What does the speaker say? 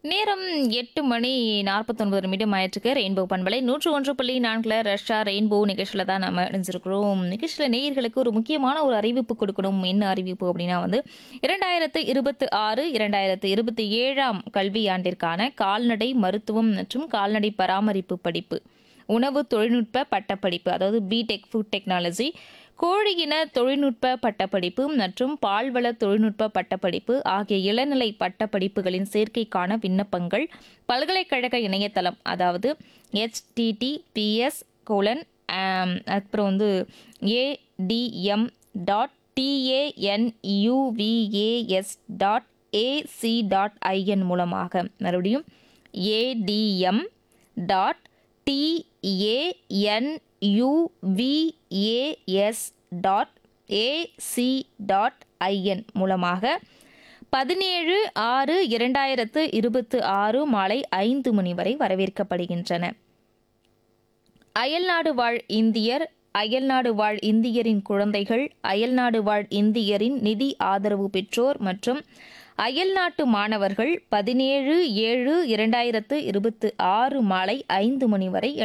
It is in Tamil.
நேரம் எட்டு மணி நாற்பத்தொன்பது நிமிடம் ஆயிற்றுக்கு ரெயின்போ பண்பலை நூற்று ஒன்று புள்ளி நான்கில் ரஷ்யா ரெயின்போ நிகழ்ச்சியில் தான் நம்ம இணைஞ்சிருக்கிறோம் நிகழ்ச்சியில் நேயர்களுக்கு ஒரு முக்கியமான ஒரு அறிவிப்பு கொடுக்கணும் என்ன அறிவிப்பு அப்படின்னா வந்து இரண்டாயிரத்து இருபத்தி ஆறு இரண்டாயிரத்து இருபத்தி ஏழாம் கல்வியாண்டிற்கான கால்நடை மருத்துவம் மற்றும் கால்நடை பராமரிப்பு படிப்பு உணவு தொழில்நுட்ப பட்டப்படிப்பு அதாவது பிடெக் ஃபுட் டெக்னாலஜி கோழியின தொழில்நுட்ப பட்டப்படிப்பு மற்றும் பால்வள தொழில்நுட்ப பட்டப்படிப்பு ஆகிய இளநிலை பட்டப்படிப்புகளின் சேர்க்கைக்கான விண்ணப்பங்கள் பல்கலைக்கழக இணையதளம் அதாவது https கோலன் அப்புறம் வந்து ADM dot TANUVAS dot AC dot IN மூலமாக மறுபடியும் ADM dot TANUVAS dot AC dot IN மூலமாக பதினேழு ஆறு இரண்டாயிரத்து இருபத்து ஆறு மாலை ஐந்து மணி வரை வரவேற்கப்படுகின்றன அயல்நாடு வாழ் இந்தியர் அயல்நாடு வாழ் இந்தியரின் குழந்தைகள் அயல்நாடு வாழ் இந்தியரின் நிதி ஆதரவு பெற்றோர் மற்றும் அயல்நாட்டு மாணவர்கள் பதினேழு ஏழு இரண்டாயிரத்து இருபத்து ஆறு மாலை ஐந்து மணி வரை